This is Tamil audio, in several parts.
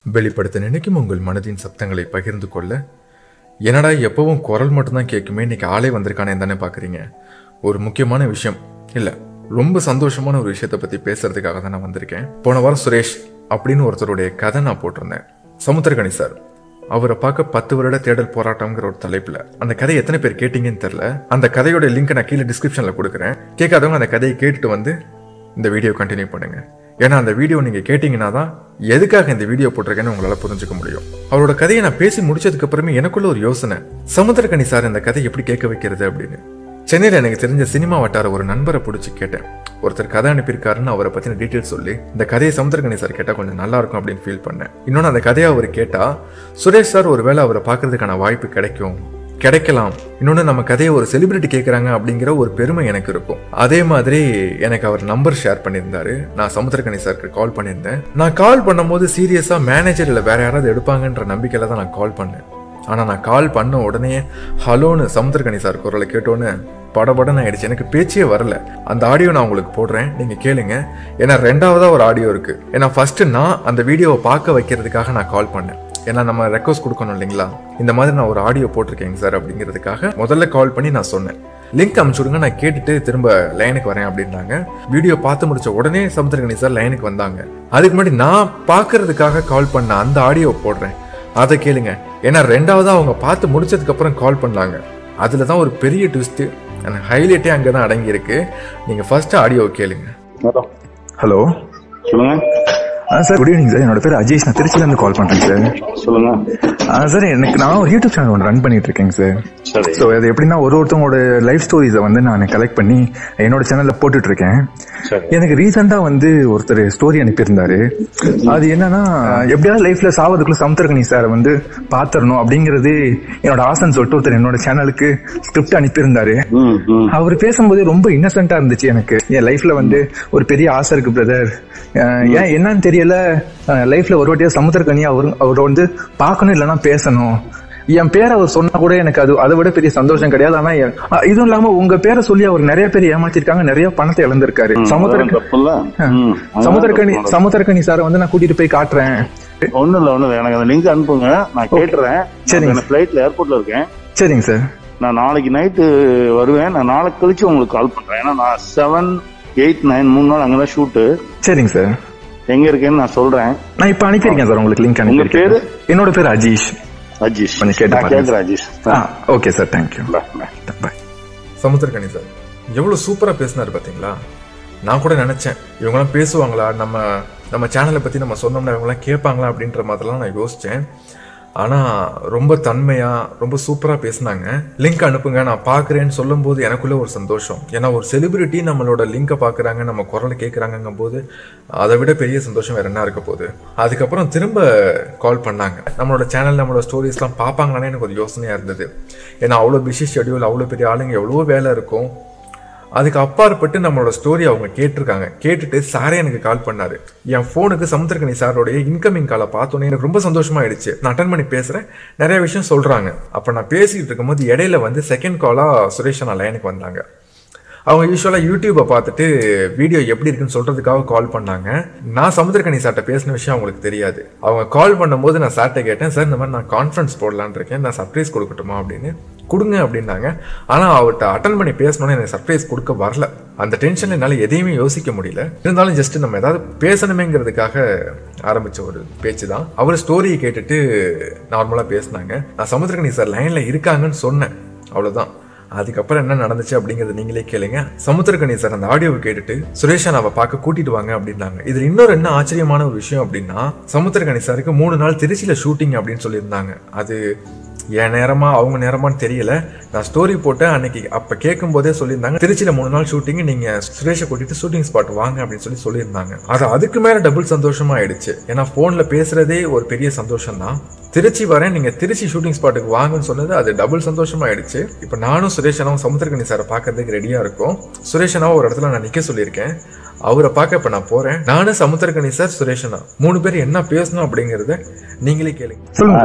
வெளிப்படுத்த நினைக்கும் உங்கள் மனதின் சப்தங்களை பகிர்ந்து கொள்ள என்னடா எப்பவும் குரல் மட்டும்தான் கேட்குமே இன்னைக்கு ஆளே வந்திருக்கானே தானே பார்க்குறீங்க ஒரு முக்கியமான விஷயம் இல்லை ரொம்ப சந்தோஷமான ஒரு விஷயத்தை பற்றி பேசுறதுக்காக தான் நான் வந்திருக்கேன் போன வாரம் சுரேஷ் அப்படின்னு ஒருத்தருடைய கதை நான் போட்டிருந்தேன் சமுத்திரகணி சார் அவரை பார்க்க பத்து வருட தேடல் போராட்டம்ங்கிற ஒரு தலைப்புல அந்த கதை எத்தனை பேர் கேட்டீங்கன்னு தெரியல அந்த கதையோட லிங்க் நான் கீழே டிஸ்கிரிப்ஷன்ல கொடுக்குறேன் கேட்காதவங்க அந்த கதையை கேட்டுட்டு வந்து இந்த வீடியோ கண்டினியூ பண்ணுங்க ஏன்னா அந்த வீடியோ நீங்க கேட்டீங்கன்னா தான் எதுக்காக இந்த வீடியோ போட்டிருக்கேன்னு உங்களால புரிஞ்சுக்க முடியும் அவரோட கதையை நான் பேசி முடிச்சதுக்கு அப்புறமே எனக்குள்ள ஒரு யோசனை சமுத்திரகனி சார் இந்த கதை எப்படி கேட்க வைக்கிறது அப்படின்னு சென்னையில் எனக்கு தெரிஞ்ச சினிமா வட்டார ஒரு நண்பரை பிடிச்சி கேட்டேன் ஒருத்தர் கதை அனுப்பியிருக்காருன்னு அவரை பத்தின டீட்டெயில் சொல்லி இந்த கதையை சமுத்திரகனி சார் கேட்டால் கொஞ்சம் நல்லா இருக்கும் அப்படின்னு ஃபீல் பண்ணேன் இன்னொன்று அந்த கதையை அவர் கேட்டா சுரேஷ் சார் ஒருவேளை அவரை பார்க்கறதுக்கான வாய்ப்பு கிடைக்கும் கிடைக்கலாம் இன்னொன்று நம்ம கதையை ஒரு செலிபிரிட்டி கேட்குறாங்க அப்படிங்கிற ஒரு பெருமை எனக்கு இருக்கும் அதே மாதிரி எனக்கு அவர் நம்பர் ஷேர் பண்ணியிருந்தாரு நான் சமுத்திரகனி சாருக்கு கால் பண்ணியிருந்தேன் நான் கால் பண்ணும்போது சீரியஸாக மேனேஜர் இல்லை வேற யாராவது எடுப்பாங்கன்ற நம்பிக்கையில் தான் நான் கால் பண்ணேன் ஆனால் நான் கால் பண்ண உடனே ஹலோன்னு சமுத்திரகனி சார் குரலை கேட்டோன்னு படபடன்னு ஆயிடுச்சு எனக்கு பேச்சே வரல அந்த ஆடியோ நான் உங்களுக்கு போடுறேன் நீங்கள் கேளுங்க ஏன்னா ரெண்டாவதா ஒரு ஆடியோ இருக்கு ஏன்னா ஃபர்ஸ்ட் நான் அந்த வீடியோவை பார்க்க வைக்கிறதுக்காக நான் கால் பண்ணேன் ஏன்னா நம்ம ரெக்வஸ்ட் கொடுக்கணும் இல்லைங்களா இந்த மாதிரி நான் ஒரு ஆடியோ போட்டிருக்கேங்க சார் அப்படிங்கிறதுக்காக முதல்ல கால் பண்ணி நான் சொன்னேன் லிங்க் அனுப்பிச்சுடுங்க நான் கேட்டுட்டு திரும்ப லைனுக்கு வரேன் அப்படின்னாங்க வீடியோ பார்த்து முடிச்ச உடனே சமுத்திரகணி சார் லைனுக்கு வந்தாங்க அதுக்கு முன்னாடி நான் பார்க்கறதுக்காக கால் பண்ண அந்த ஆடியோ போடுறேன் அதை கேளுங்க ஏன்னா ரெண்டாவதா அவங்க பார்த்து முடிச்சதுக்கு அப்புறம் கால் பண்ணாங்க அதில் தான் ஒரு பெரிய ட்விஸ்ட்டு அந்த ஹைலைட்டே அங்கே தான் அடங்கி இருக்கு நீங்கள் ஃபர்ஸ்ட் ஆடியோ கேளுங்க ஹலோ ஹலோ சொல்லுங்க ஆ சார் குட் ஈவினிங் சார் என்னோட பேர் அஜேஷ் நான் திருச்சியிலேருந்து கால் பண்ணுறேன் சார் சொல்லுங்க ஆ சார் எனக்கு நான் ஒரு யூடியூப் சேனல் ஒன்று ரன் பண்ணிட்டு இருக்கேங்க சார் சரி ஸோ அது எப்படின்னா ஒரு ஒருத்தவங்களோட லைஃப் ஸ்டோரிஸை வந்து நான் கலெக்ட் பண்ணி என்னோட சேனலில் போட்டுட்டு இருக்கேன் சரி எனக்கு ரீசெண்டாக வந்து ஒருத்தர் ஸ்டோரி அனுப்பியிருந்தாரு அது என்னன்னா எப்படியாவது லைஃப்ல சாவதுக்குள்ள சமுத்திரகனி சாரை வந்து பாத்திரணும் அப்படிங்கிறது என்னோட ஆசைன்னு சொல்லிட்டு ஒருத்தர் என்னோட சேனலுக்கு ஸ்கிரிப்ட் அனுப்பியிருந்தாரு ம் ம் அவர் பேசும்போது ரொம்ப இன்னசென்ட்டா இருந்துச்சு எனக்கு என் லைஃப்ல வந்து ஒரு பெரிய ஆசை இருக்கு பிரதர் ஏன் என்னன்னு தெரியல லைஃப்ல ஒரு வாட்டியா சமுத்திரக்கனி அவர் அவரை வந்து பார்க்கணும் இல்லைன்னா பேசணும் என் பேரை அவர் சொன்னா கூட எனக்கு அது அதை விட பெரிய சந்தோஷம் கிடையாது ஆனா என்- அ, இதுவும் இல்லாம உங்க பேரை சொல்லி அவர் நிறைய பேர் ஏமாத்திருக்காங்க நிறைய பணத்தை இழந்திருக்காரு சமுத்திர அதெல்லாம் தப்புல்ல ம் அதெல்லாம் சமுத்திரக்கனி தப்பு. சமுத்திரக்கனி சாரை வந்து நான் கூட்டிட்டு போய் காட்டுறேன் ஒண்ணும் இல்ல ஒண்ணும் இல்ல எனக்கு அந்த லிங்க் அனுப்புங்க நான் கேட்டுறேன் சரிங்க. நான் ஃபிளைட்ல ஏர்போர்ட்ல இருக்கேன் சரிங்க சார் நான் நாளைக்கு நைட்டு வருவேன் நான் நாளைக்கு கழிச்சு உங்களுக்கு கால் பண்றேன் ஏன்னா நான் செவன் எயிட் நைன் மூணு நாள் அங்கதான் ஷூட்டு சரிங்க சார் எங்க இருக்கேன்னு நான் சொல்றேன் நான் இப்ப அனுப்பியிருக்கேன் சார் உங்களுக்கு லிங்க் உங்க அனுப்பியிருக்கேன் பேரு? என்னோட பேர் அஜீஷ் அஜீஷ் கொஞ்சம் கேட்டு நான் பாருங்க. கேட்கிறேன் அஜீஷ் ஆ okay sir thank you Bye, bye. Bye Samuthirakani sir எவ்வளோ சூப்பராக பேசினார் பார்த்தீங்களா நான் கூட நினச்சேன் இவங்களாம் பேசுவாங்களா நம்ம நம்ம சேனலை பற்றி நம்ம சொன்னோம்னா இவங்களாம் கேட்பாங்களா அப்படின்ற மாதிரிலாம் நான் யோசித்தேன் ஆனால் ரொம்ப தன்மையாக ரொம்ப சூப்பராக பேசினாங்க லிங்க் அனுப்புங்க நான் பார்க்குறேன்னு சொல்லும்போது எனக்குள்ள ஒரு சந்தோஷம் ஏன்னா ஒரு செலிபிரிட்டி நம்மளோட லிங்கை பார்க்குறாங்க நம்ம குரலை கேட்குறாங்கங்கும் போது அதை விட பெரிய சந்தோஷம் வேற என்ன இருக்க போகுது அதுக்கப்புறம் திரும்ப கால் பண்ணாங்க நம்மளோட சேனல் நம்மளோட ஸ்டோரிஸ்லாம் பார்ப்பாங்களான்னு எனக்கு ஒரு யோசனையாக இருந்தது ஏன்னா அவ்வளோ பிஸி ஷெட்யூல் அவ்வளோ பெரிய ஆளுங்க எவ்வளோ வேலை இருக்கும் அதுக்கு அப்பாற்பட்டு நம்மளோட ஸ்டோரி அவங்க கேட்டிருக்காங்க கேட்டுட்டு சாரே எனக்கு கால் பண்ணாரு என் ஃபோனுக்கு சமுத்திரகனி சாரோடைய இன்கமிங் காலை பார்த்தோன்னே எனக்கு ரொம்ப சந்தோஷமாயிடுச்சு நான் அட்டன் பண்ணி பேசுறேன் நிறைய விஷயம் சொல்றாங்க அப்ப நான் பேசிட்டு இருக்கும்போது இடையில வந்து செகண்ட் காலா சுரேஷ் நான் லைனுக்கு வந்தாங்க அவங்க யூஸ்வலாக யூடியூப்பை பார்த்துட்டு வீடியோ எப்படி இருக்குன்னு சொல்கிறதுக்காக கால் பண்ணாங்க நான் சமுத்திரகனி சார்ட்ட பேசின விஷயம் அவங்களுக்கு தெரியாது அவங்க கால் பண்ணும்போது நான் சார்ட்ட கேட்டேன் சார் இந்த மாதிரி நான் கான்ஃபரன்ஸ் போடலான்னு இருக்கேன் நான் சர்ப்ரைஸ் கொடுக்கட்டுமா அப்படின்னு கொடுங்க அப்படின்னாங்க ஆனால் அவர்கிட்ட அட்டன் பண்ணி பேசணும்னு எனக்கு சர்ப்ரைஸ் கொடுக்க வரல அந்த டென்ஷன் என்னால் எதையுமே யோசிக்க முடியல இருந்தாலும் ஜஸ்ட் நம்ம ஏதாவது பேசணுமேங்கிறதுக்காக ஆரம்பிச்ச ஒரு பேச்சு தான் அவர் ஸ்டோரியை கேட்டுட்டு நார்மலாக பேசினாங்க நான் சமுத்திரகனி சார் லைனில் இருக்காங்கன்னு சொன்னேன் அவ்வளோதான் அதுக்கப்புறம் என்ன நடந்துச்சு அப்படிங்கறத நீங்களே கேளுங்க சமுத்திரகணி சார் அந்த ஆடியோவை கேட்டுட்டு சுரேஷன் அவ பார்க்க கூட்டிட்டு வாங்க அப்படின்னாங்க இதுல இன்னொரு என்ன ஆச்சரியமான ஒரு விஷயம் அப்படின்னா சமுத்திரகணி சாருக்கு மூணு நாள் திருச்சியில ஷூட்டிங் அப்படின்னு சொல்லியிருந்தாங்க அது என் நேரமா அவங்க நேரமான்னு தெரியல நான் ஸ்டோரி போட்டு அன்னைக்கு அப்ப கேட்கும் போதே சொல்லியிருந்தாங்க திருச்சியில மூணு நாள் ஷூட்டிங் நீங்க சுரேஷை கூட்டிட்டு ஷூட்டிங் ஸ்பாட் வாங்க அப்படின்னு சொல்லி சொல்லியிருந்தாங்க அது அதுக்கு மேல டபுள் சந்தோஷமா ஆயிடுச்சு ஏன்னா போன்ல பேசுறதே ஒரு பெரிய சந்தோஷம் தான் திருச்சி வரேன் நீங்க திருச்சி ஷூட்டிங் ஸ்பாட்டுக்கு வாங்கன்னு சொன்னது அது டபுள் சந்தோஷமா ஆயிடுச்சு இப்போ நானும் சுரேஷ் அண்ணாவும் சமுத்திரகணி சாரை பார்க்கறதுக்கு ரெடியா இருக்கோம் சுரேஷ் அண்ணாவும் ஒரு இடத்துல நான் நிக்க சொல்லியிருக்கேன் அவரை பார்க்க இப்ப நான் போறேன் நானும் சமுத்திரகணி சார் சுரேஷ் அண்ணா மூணு பேர் என்ன பேசணும் அப்படிங்கறத நீங்களே கேளுங்க சொல்லுங்க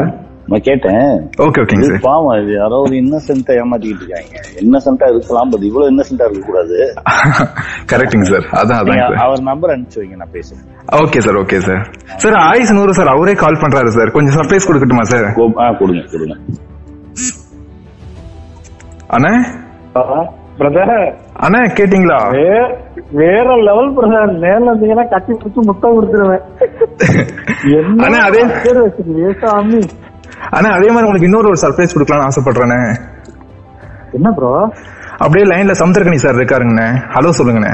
நான் கேட்டேன் ஓகே ஓகேங்க இது சார் பாவம் இது யாரோ ஒரு இன்னசென்ட்டா ஏமாத்திக்கிட்டு இருக்காங்க இன்னசென்ட்டா இருக்கலாம் பட் இவ்வளவு இன்னசென்ட்டா இருக்க கூடாது கரெக்டுங்க சார் அதான் நீங்க அதாங்க சார் அவர் நம்பர் அனுப்பிச்சு வைங்க நான் பேசுறேன் okay sir okay sir sir ஆயுஸ் நூறு சார் அவரே கால் பண்றாரு சார் கொஞ்சம் சர்ப்ரைஸ் கொடுக்கட்டுமா சார் கோ- ஆ கொடுங்க கொடுங்க அண்ணா பிரதர் அண்ணா கேட்டிங்களா வேற லெவல் பிரதர் நேர்ல இருந்தீங்கன்னா கட்டி பிடிச்சு முத்தம் கொடுத்துருவேன் என்ன அண்ணா, அதே- பேர் வச்சிருக்கீங்க சாமி அண்ணா அதே மாதிரி உங்களுக்கு இன்னொரு ஒரு சர்ப்ரைஸ் கொடுக்கலாம்னு ஆசைப்படுறேண்ணே என்ன ப்ரோ அப்படியே லைன்ல சமுத்திரகனி சார் இருக்காருங்கண்ணே ஹலோ சொல்லுங்கண்ணே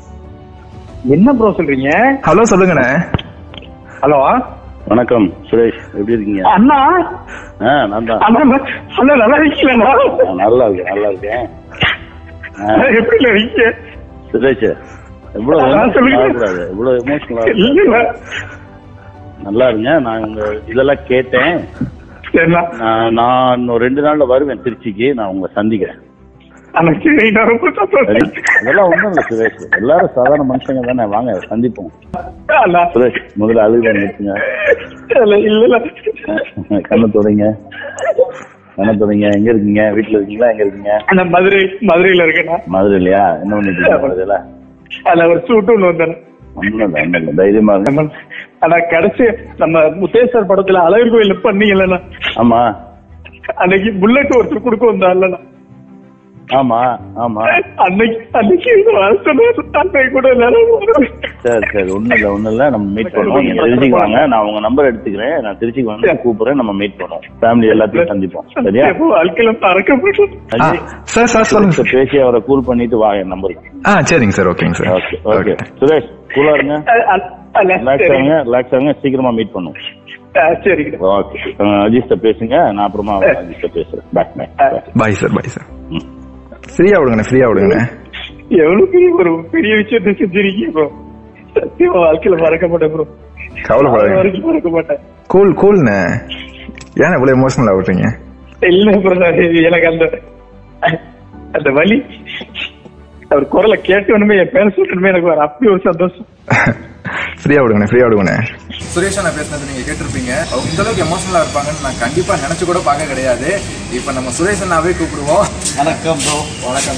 என்ன ப்ரோ சொல்றீங்க ஹலோ சொல்லுங்கண்ணே ஹலோ வணக்கம் சுரேஷ் எப்படி இருக்கீங்க அண்ணா ஆ நான் தான் அண்ணா அண்ணா நல்லா இருக்கீங்களா ஆ, நல்லா இருக்கேன் நல்லா இருக்கேன் ஆ, எப்படி இருக்கீங்க சுரேஷ் எவ்வளவு ஆ, சொல்லுங்க. ஆகக்கூடாது எவ்வளவு எமோஷனலா இல்ல நல்லா இருங்க நான் உங்க இதெல்லாம் கேட்டேன் சரிண்ணா நான் நான் இன்னும் ரெண்டு நாள்ல வருவேன் திருச்சிக்கு நான் உங்களை சந்திக்கிறேன் அண்ணா சரி நான் ரொம்ப சரி? சந்தோஷம் அதெல்லாம் ஒண்ணும் இல்ல சுரேஷ் எல்லாரும் சாதாரண மனுஷங்க தானே வாங்க சந்திப்போம் அண்ணா சுரேஷ் முதல்ல அழுக நிறுத்துங்க இல்ல இல்ல இல்ல கண்ணை தொடங்க கண்ணை தொடங்க எங்க இருக்கீங்க வீட்டுல இருக்கீங்களா எங்க இருக்கீங்க அண்ணா மதுரை மதுரையில இருக்கேண்ணா மதுரை இல்லையா என்ன பண்ணிட்டு இருக்கீங்க மதுரையில அதுல ஒரு சூட்டு ஒண்ணு வந்தேன் ஒண்ணும் இல்ல ஒண்ணும் இல்ல தைரியமா இருங்க ஆனா கடைசி நம்ம முத்தேஸ்வர் படத்துல அழகர் கோயில் பண்ணீங்கல்லண்ணா ஆமா அன்னைக்கு புல்லட் ஒருத்தர் கொடுக்க வந்தாருல்லண்ணா ஆமா ஆமா அன்னைக்கு அன்னைக்கு இது வருஷம் அன்னைக்கு கூட எல்லாரும் சரி சரி ஒண்ணும் இல்ல ஒண்ணும் இல்ல நம்ம மீட் பண்ணுவோம் நீங்க திருச்சிக்கு வாங்க நான் உங்க நம்பர் எடுத்துக்கிறேன் நான் திருச்சிக்கு வந்து கூப்பிடுறேன் நம்ம மீட் பண்ணுவோம் ஃபேமிலி எல்லாத்தையும் சந்திப்போம் சரியா எப்போ வாழ்க்கையில பறக்கப்பட்டு ஆ, அஜய், சார் சார் சொல்லுங்க சார் பேசி அவரை கூல் பண்ணிட்டு வா என் நம்பருக்கு ஆ சரிங்க சார் ஓகேங்க சார் ஓகே ஓகே சுரேஷ் கூலா இருங்க ரிலாக்ஸ் ஆகுங்க ரிலாக்ஸ் ஆகுங்க சீக்கிரமா மீட் பண்ணுவோம் சரிங்க ஓகே அஜிஸ்ட பேசுங்க நான் அப்புறமா அஜிஸ்ட பேசுறேன் பேக் பேக் பாய் சார் பாய் சார் ம். ஃப்ரீயா விடுங்கண்ணே ஃப்ரீயா விடுங்கண்ணே எவ்வளவு பெரிய ஒரு பெரிய விஷயத்தை செஞ்சிருக்கீங்க ப்ரோ சத்தியமா வாழ்க்கையில மறக்க மாட்டேன் ப்ரோ கவலைப்படாதீங்க வரைக்கும் மறக்க மாட்டேன் கூல் கூல்ண்ணே ஏன் இவ்வளவு எமோஷனல் ஆகுறீங்க இல்ல பிரதர் எனக்கு அந்த அந்த வலி அவர் குரலை கேட்டவனுமே என் பேர சொல்லணுமே எனக்கு ஒரு அப்படி ஒரு சந்தோஷம் ஃப்ரீயா விடுங்கண்ணே ஃப்ரீயா விடுங்கண்ணே சுரேஷ் நான் பேசுனது நீங்க கேட்டிருப்பீங்க அவங்க இந்த அளவுக்கு எமோஷனலா இருப்பாங்கன்னு நான் கண்டிப்பா நினைச்சு கூட பார்க்க கிடையாது இப்ப நம்ம சுரேஷ் அண்ணாவே கூப்பிடுவோம் வணக்கம் ப்ரோ வணக்கம்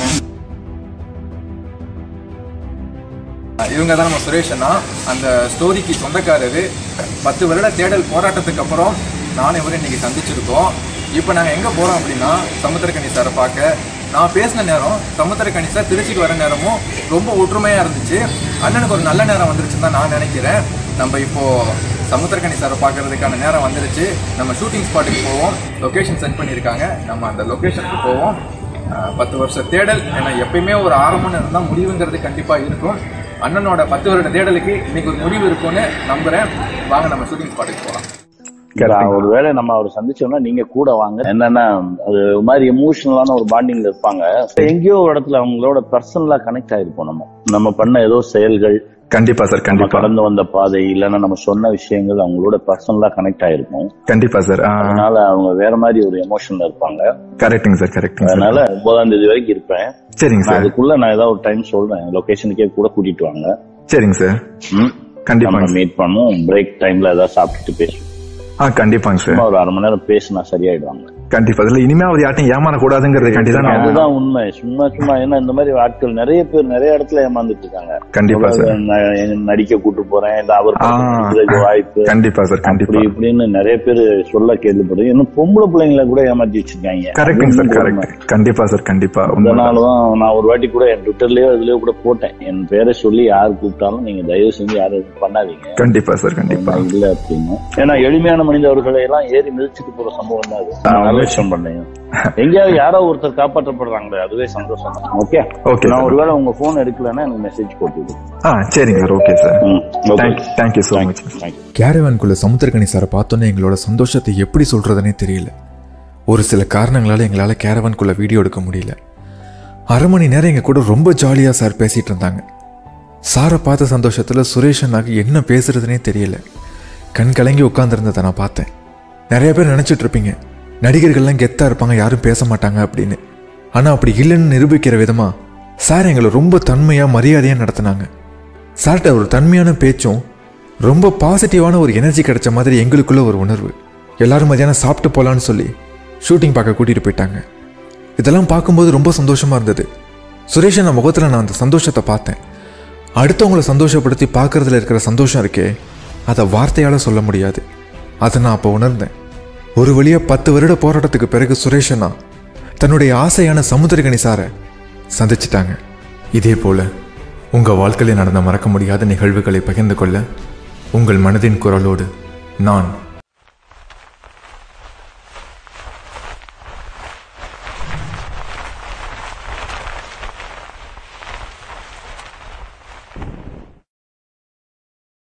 இவங்க தான் நம்ம சுரேஷ் அண்ணா அந்த ஸ்டோரிக்கு சொந்தக்காரரு பத்து வருட தேடல் போராட்டத்துக்கு அப்புறம் நானும் இவரும் இன்னைக்கு சந்திச்சிருக்கோம் இப்போ நாங்கள் எங்கே போகிறோம் அப்படின்னா சமுத்திரக்கணி சாரை பார்க்க நான் பேசின நேரம் சமுத்திரக்கணி சார் திருச்சிக்கு வர நேரமும் ரொம்ப ஒற்றுமையாக இருந்துச்சு அண்ணனுக்கு ஒரு நல்ல நேரம் வந்துருச்சுன்னு தான் நான் நினைக்கிறேன் நம்ம இப்போ சமுத்திரக்கணி சாரை பார்க்கறதுக்கான நேரம் வந்துருச்சு நம்ம ஷூட்டிங் ஸ்பாட்டுக்கு போவோம் லொகேஷன் செட் பண்ணியிருக்காங்க நம்ம அந்த லொகேஷனுக்கு போவோம் ஆஹ் பத்து வருஷ தேடல் ஏன்னா எப்பயுமே ஒரு ஆரம்பம்னு இருந்தால் முடிவுங்கிறது கண்டிப்பாக இருக்கும் அண்ணனோட பத்து வருட தேடலுக்கு இன்னைக்கு ஒரு முடிவு இருக்கும்னு நம்புறேன் வாங்க நம்ம ஷூட்டிங் ஸ்பாட்டுக்கு போகலாம் நான் ஒருவேளை நம்ம அவர் சந்திச்சோம்னா நீங்க கூட வாங்க என்னன்னா அது ஒரு மாதிரி எமோஷனலான ஒரு பாண்டிங்ல இருப்பாங்க எங்கேயோ ஒரு இடத்துல அவங்களோட பர்சனலா கனெக்ட் ஆயிருப்போம் நம்ம நம்ம பண்ண ஏதோ செயல்கள் கண்டிப்பா சார் நம்ம கண்டிப்பா கடந்து வந்த பாதை இல்லைன்னா நம்ம சொன்ன விஷயங்கள் அவங்களோட பர்சனலா கனெக்ட் ஆயிருக்கும் கண்டிப்பா சார் அதனால அவங்க வேற மாதிரி ஒரு எமோஷன்ல இருப்பாங்க கரெக்டுங்க சார் கரெக்டுங்க சார் அதனால ஒன்பதாம் தேதி வரைக்கும் இருப்பேன் சரிங்க நான் சார் அதுக்குள்ள நான் ஏதாவது ஒரு டைம் சொல்றேன் லொகேஷனுக்கே கூட கூட்டிட்டு வாங்க சரிங்க சார் ம்? நம்ம கண்டிப்பாங்க மீட் பண்ணுவோம் பிரேக் டைம்ல ஏதாவது சாப்பிட்டுட்டு பேசுவோம் ஆ கண்டிப்பாங்க சார் சும்மா ஒரு அரை மணி நேரம் பேசினா சரியாயிடுவாங்க கண்டிப்பா இதுல இனிமே அவர் யார்ட்டையும் ஏமாறக்கூடாதுங்கிறதுக்காண்டி தான் நான் அதுதான் உண்மை சும்மா சும்மா ஏன்னா இந்த மாதிரி ஆட்கள் நிறைய பேர் நிறைய இடத்துல ஏமாந்துட்டு இருக்காங்க கண்டிப்பா சார் நான் நடிக்க கூட்டு போறேன் இந்த அவர் ஆ. படத்துக்கு வாய்ப்பு கண்டிப்பா சார் கண்டிப்பா அப்படி இப்படின்னு நிறைய பேர் சொல்ல கேள்விப்படுறேன் இன்னும் பொம்பளை பிள்ளைங்களை கூட ஏமாத்தி வச்சிருக்காங்க கரெக்டுங்க சார் அதுவும் உண்மை. கரெக்ட் கண்டிப்பா சார் கண்டிப்பா உண்மைதான். அதனாலதான் நான் ஒரு வாட்டி கூட என் ட்விட்டர்லயோ இதுலயோ கூட போட்டேன் என் பேரை சொல்லி யார் கூப்பிட்டாலும் நீங்க தயவு செஞ்சு யாரும் இது பண்ணாதீங்க கண்டிப்பா சார் கண்டிப்பா நான் இல்ல அப்படின்னு ஏன்னா எளிமையான மனிதர்களை எல்லாம் ஏறி மிதிச்சுட்டு போற சம்பவம் தான் அது நான் நல்ல விஷயம் பண்ணேன் எங்கேயாவது யாரோ ஒருத்தர் காப்பாற்றப்படுறாங்களே அதுவே சந்தோஷம் தான் ஓகே Okay, நான் sir. ஒருவேளை உங்க போன் எடுக்கலன்னா எனக்கு மெசேஜ் போட்டு விடு. ஆ சரிங்க சார் ஓகே சார் ம், okay. Thank thank you so much Thank you. கேரவான்குள்ள சமுத்திரக்கணி சாரை பார்த்தோன்னே எங்களோட சந்தோஷத்தை எப்படி சொல்றதுனே தெரியல ஒரு சில காரணங்களால எங்களால் கேரவான்குள்ள வீடியோ எடுக்க முடியல அரை மணி நேரம் எங்க கூட ரொம்ப ஜாலியா சார் பேசிட்டு இருந்தாங்க சாரை பார்த்த சந்தோஷத்துல சுரேஷ் அண்ணாக்கு என்ன பேசுறதுனே தெரியல கண் கலங்கி உட்காந்துருந்ததை நான் பார்த்தேன் நிறைய பேர் நினைச்சிட்டு இருப்பீங்க நடிகர்கள்லாம் கெத்தா இருப்பாங்க யாரும் பேச மாட்டாங்க அப்படின்னு ஆனா அப்படி இல்லைன்னு நிரூபிக்கிற விதமா சார் எங்களை ரொம்ப தன்மையா மரியாதையா நடத்தினாங்க சார்கிட்ட ஒரு தன்மையான பேச்சும் ரொம்ப பாசிட்டிவான ஒரு எனர்ஜி கிடைச்ச மாதிரி எங்களுக்குள்ள ஒரு உணர்வு எல்லாரும் மதியானம் சாப்பிட்டு போகலான்னு சொல்லி ஷூட்டிங் பார்க்க கூட்டிகிட்டு போயிட்டாங்க இதெல்லாம் பார்க்கும்போது ரொம்ப சந்தோஷமாக இருந்தது சுரேஷன் முகத்தில் நான் அந்த சந்தோஷத்தை பார்த்தேன் அடுத்தவங்கள சந்தோஷப்படுத்தி பார்க்கறதுல இருக்கிற சந்தோஷம் இருக்கே அதை வார்த்தையால் சொல்ல முடியாது அதை நான் அப்போ உணர்ந்தேன் ஒரு வழியாக பத்து வருட போராட்டத்துக்கு பிறகு சுரேஷனா தன்னுடைய ஆசையான சமுத்திரகனி சாரை சந்திச்சிட்டாங்க இதே போல உங்கள் வாழ்க்கையில் நடந்த மறக்க முடியாத நிகழ்வுகளை பகிர்ந்து கொள்ள உங்கள் மனதின் குரலோடு நான்